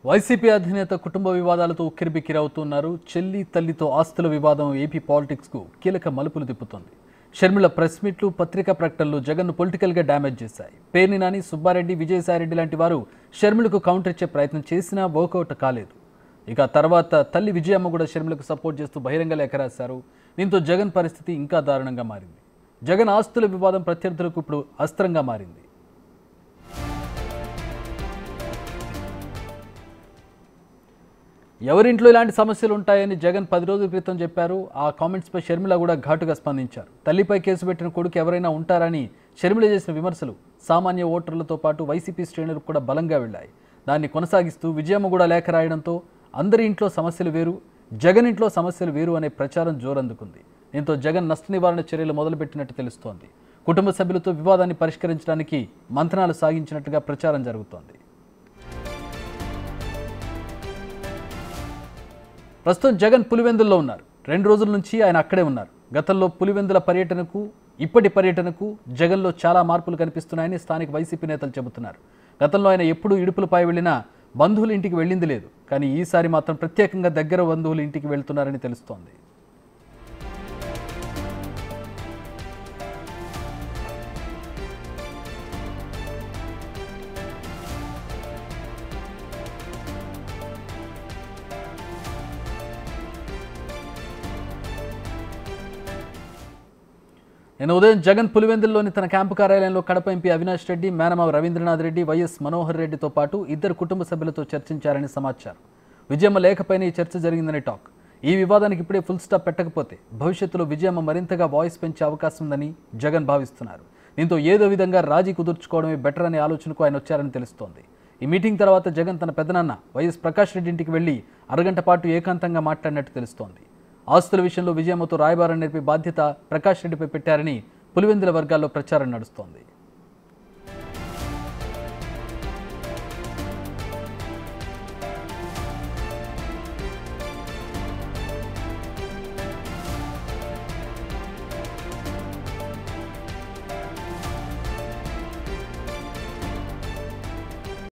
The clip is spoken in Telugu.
వైసీపీ అధినేత కుటుంబ వివాదాలతో ఉక్కిరిబిక్కిరవుతున్నారు చెల్లి తల్లితో ఆస్తుల వివాదం ఏపీ పాలిటిక్స్కు కీలక మలుపులు తిప్పుతోంది షర్మిల ప్రెస్ మీట్లు పత్రికా ప్రకటనలు జగన్ను పొలిటికల్గా డ్యామేజ్ చేశాయి పేర్ని నాని సుబ్బారెడ్డి విజయసాయిరెడ్డి లాంటి వారు షర్మిలకు కౌంటర్ ఇచ్చే ప్రయత్నం చేసినా వర్కౌట్ కాలేదు ఇక తర్వాత తల్లి విజయమ్మ కూడా షర్మిలకు సపోర్ట్ చేస్తూ బహిరంగ లేఖ రాశారు దీంతో జగన్ పరిస్థితి ఇంకా దారుణంగా మారింది జగన్ ఆస్తుల వివాదం ప్రత్యర్థులకు ఇప్పుడు అస్త్రంగా మారింది ఎవరింట్లో ఇలాంటి సమస్యలు ఉంటాయని జగన్ పది రోజుల క్రితం చెప్పారు ఆ కామెంట్స్పై షర్మిల కూడా ఘాటుగా స్పందించారు తల్లిపై కేసు పెట్టిన కొడుకు ఎవరైనా ఉంటారని షర్మిల చేసిన విమర్శలు సామాన్య ఓటర్లతో పాటు వైసీపీ శ్రేణులకు కూడా బలంగా వెళ్ళాయి దాన్ని కొనసాగిస్తూ విజయమ్మ కూడా లేఖ రాయడంతో అందరి ఇంట్లో సమస్యలు వేరు జగన్ ఇంట్లో సమస్యలు వేరు అనే ప్రచారం జోరందుకుంది దీంతో జగన్ నష్ట నివారణ చర్యలు మొదలుపెట్టినట్టు తెలుస్తోంది కుటుంబ సభ్యులతో వివాదాన్ని పరిష్కరించడానికి మంథనాలు సాగించినట్టుగా ప్రచారం జరుగుతోంది ప్రస్తుతం జగన్ పులివెందుల్లో ఉన్నారు రెండు రోజుల నుంచి ఆయన అక్కడే ఉన్నారు గతంలో పులివెందుల పర్యటనకు ఇప్పటి పర్యటనకు జగన్లో చాలా మార్పులు కనిపిస్తున్నాయని స్థానిక వైసీపీ నేతలు చెబుతున్నారు గతంలో ఆయన ఎప్పుడూ ఇడుపులపై వెళ్ళినా బంధువుల ఇంటికి వెళ్ళింది లేదు కానీ ఈసారి మాత్రం ప్రత్యేకంగా దగ్గర బంధువుల ఇంటికి వెళ్తున్నారని తెలుస్తోంది నిన్న ఉదయం జగన్ పులివెందుల్లోని తన క్యాంపు కార్యాలయంలో కడప ఎంపీ అవినాష్ రెడ్డి మేనమావ రవీంద్రనాథ్ రెడ్డి వైఎస్ మనోహర్ రెడ్డితో పాటు ఇద్దరు కుటుంబ సభ్యులతో చర్చించారని సమాచారం విజయమ్మ లేఖపైన ఈ చర్చ జరిగిందని టాక్ ఈ వివాదానికి ఇప్పుడే ఫుల్ స్టాప్ పెట్టకపోతే భవిష్యత్తులో విజయమ్మ మరింతగా వాయిస్ పెంచే అవకాశం ఉందని జగన్ భావిస్తున్నారు దీంతో ఏదో విధంగా రాజీ కుదుర్చుకోవడమే బెటర్ అనే ఆలోచనకు ఆయన వచ్చారని తెలుస్తోంది ఈ మీటింగ్ తర్వాత జగన్ తన పెద్దనాన్న వైఎస్ ప్రకాష్ రెడ్డి ఇంటికి వెళ్లి అరగంట పాటు ఏకాంతంగా మాట్లాడినట్టు తెలుస్తోంది ఆస్తుల విషయంలో విజయమ్మతో రాయబారం నేర్పే బాధ్యత ప్రకాష్ రెడ్డిపై పెట్టారని పులివెందుల వర్గాల్లో ప్రచారం నడుస్తోంది